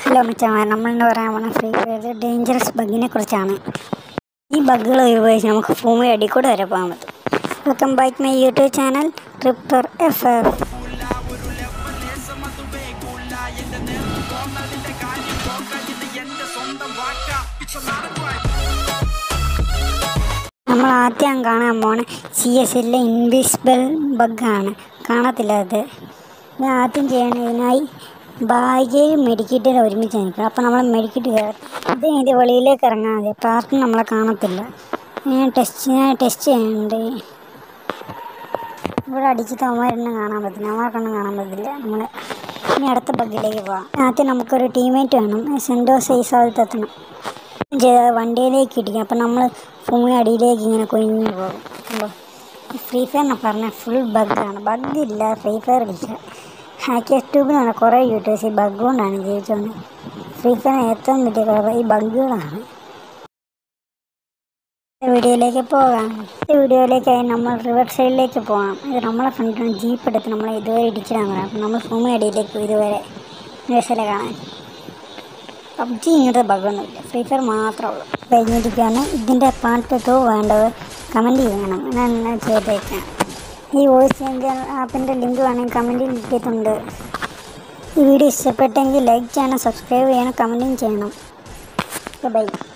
hello മച്ചാമാർ നമ്മളിന്ന് പറയാൻ പോകുന്ന ഫ്രീ ഫയറിൽ ഡേഞ്ചറസ് ബഗ്ഗിനെ കുറിച്ചാണ് ഈ ബഗ്ഗുകൾ ഉപയോഗിച്ച് നമുക്ക് ഭൂമി അടി കൂടെ വരെ പോകാൻ പറ്റും welcome back my YouTube channel tripper F F നമ്മൾ ആദ്യം കാണാൻ പോണ സി എസ് എല്ലിലെ ഇൻവിസിബിൾ ബഗ്ഗാണ് കാണത്തില്ല അത് ഇത് ആദ്യം ചെയ്യണതിനായി ബാഗേയും മെഡിക്കറ്റിൽ ഒരുമിച്ച് നിൽക്കുക അപ്പോൾ നമ്മൾ മെഡിക്കറ്റ് കയറും ഇത് ഇതിൻ്റെ വെളിയിലേക്ക് ഇറങ്ങാൻ മതി അപ്പോൾ ആർക്കും നമ്മളെ കാണത്തില്ല ഞാൻ ടെസ്റ്റ് ഞാൻ ടെസ്റ്റ് ചെയ്യുന്നുണ്ട് ഇവിടെ അടിച്ചിട്ട് അവന്മാരെണ്ണം കാണാൻ പറ്റില്ല അവന്മാർക്കൊന്നും കാണാൻ പറ്റില്ല നമ്മൾ ഇനി അടുത്ത ബഗ്ഗിലേക്ക് പോവാം ആദ്യം നമുക്കൊരു ടീമേറ്റ് വേണം സെൻറ്റോ സൈസ് എത്തണം ചെയ്ത് വണ്ടിയിലേക്ക് ഇടിക്കും അപ്പം നമ്മൾ ഭൂമി അടിയിലേക്ക് ഇങ്ങനെ കൊഴിഞ്ഞു പോകും കണ്ടോ ഫ്രീ ഫയറിനെ പറഞ്ഞ ഫുൾ ബഗ്ഗാണ് ബഗ് ഇല്ല ഫ്രീ ഫയർ ഇല്ല ഹാക്കേഴ്സ് ട്യൂബിൽ നിന്ന് കുറേ യൂട്യൂബേഴ്സ് ഈ ബഗ് കൊണ്ടാണ് ജീവിച്ചോണ്ട് ഫ്രീ ഫയറിന് ഏറ്റവും വലിയ കുഴപ്പം ഈ ബഗ്ഗുകളാണ് വീഡിയോയിലേക്ക് പോകാം ഈ വീഡിയോയിലേക്കായി നമ്മൾ റിവർ സൈഡിലേക്ക് പോകാം ഇത് നമ്മളെ ഫ്രണ്ടിന് ജീപ്പ് എടുത്ത് നമ്മളെ ഇതുവരെ ഇടിച്ചിടാൻ പറയാം അപ്പം നമ്മൾ ഭൂമി അടിയിലേക്ക് ഇതുവരെ റിവേഴ്സലെ കാണാൻ പബ്ജി ഇങ്ങനത്തെ ബഗ്ഗൊന്നുമില്ല ഫ്രീ ഫയർ മാത്രമേ ഉള്ളൂ കഴിഞ്ഞിരിക്കുകയാണ് ഇതിൻ്റെ പാർട്ട് ടു വേണ്ടത് കമൻറ്റ് ചെയ്യണം ഞാൻ ഞാൻ ചെയ്തേക്കാം ഈ വോയിസ് ചേഞ്ചർ ആപ്പിൻ്റെ ലിങ്ക് വേണമെങ്കിൽ കമൻറ്റിൽ ഇട്ടിട്ടുണ്ട് ഈ വീഡിയോ ഇഷ്ടപ്പെട്ടെങ്കിൽ ലൈക്ക് ചെയ്യണം സബ്സ്ക്രൈബ് ചെയ്യണം കമൻറ്റും ചെയ്യണം ബൈ